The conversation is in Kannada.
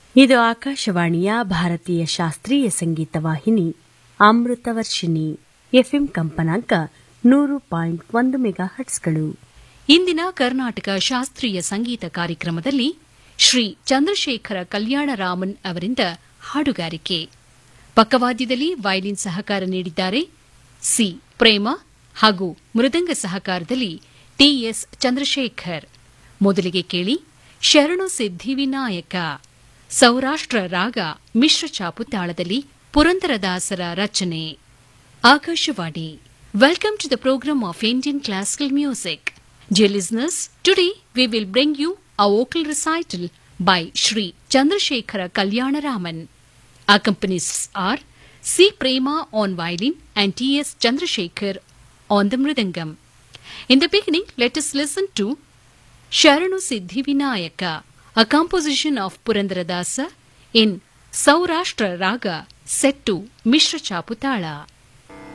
ಇದು ಆಕಾಶವಾಣಿಯ ಭಾರತೀಯ ಶಾಸ್ತ್ರೀಯ ಸಂಗೀತ ವಾಹಿನಿ ಅಮೃತವರ್ಷಿಣಿ ಎಫ್ಎಂ ಕಂಪನಾಂಕ ನೂರು ಪಾಯಿಂಟ್ ಒಂದು ಮೆಗಾ ಹಟ್ಸ್ಗಳು ಇಂದಿನ ಕರ್ನಾಟಕ ಶಾಸ್ತ್ರೀಯ ಸಂಗೀತ ಕಾರ್ಯಕ್ರಮದಲ್ಲಿ ಶ್ರೀ ಚಂದ್ರಶೇಖರ ಕಲ್ಯಾಣರಾಮನ್ ಅವರಿಂದ ಹಾಡುಗಾರಿಕೆ ಪಕ್ಕವಾದ್ಯದಲ್ಲಿ ವಯಲಿನ್ ಸಹಕಾರ ನೀಡಿದ್ದಾರೆ ಸಿ ಪ್ರೇಮ ಹಾಗೂ ಮೃದಂಗ ಸಹಕಾರದಲ್ಲಿ ಟಿಎಸ್ ಚಂದ್ರಶೇಖರ್ ಮೊದಲಿಗೆ ಕೇಳಿ ಶರಣು ಸಿದ್ಧಿವಿನಾಯಕ ಸೌರಾಷ್ಟ್ರ ರಾಗ ಮಿಶ್ರ ಚಾಪು ತಾಳದಲ್ಲಿ ಪುರಂದರದಾಸರ ರಚನೆ Akashvani welcome to the programme of Indian classical music Dear listeners, today we will bring you a vocal recital by Sri Chandrasekhara Kalyanaraman. Accompanies are C. Prema on violin and T.S. Chandrasekhar on the mridangam. In the beginning, let us listen to Sharanu Siddhi Vinayaka, a composition of Purandaradasa in Saurashtra Raga set to Mishra Chaputala.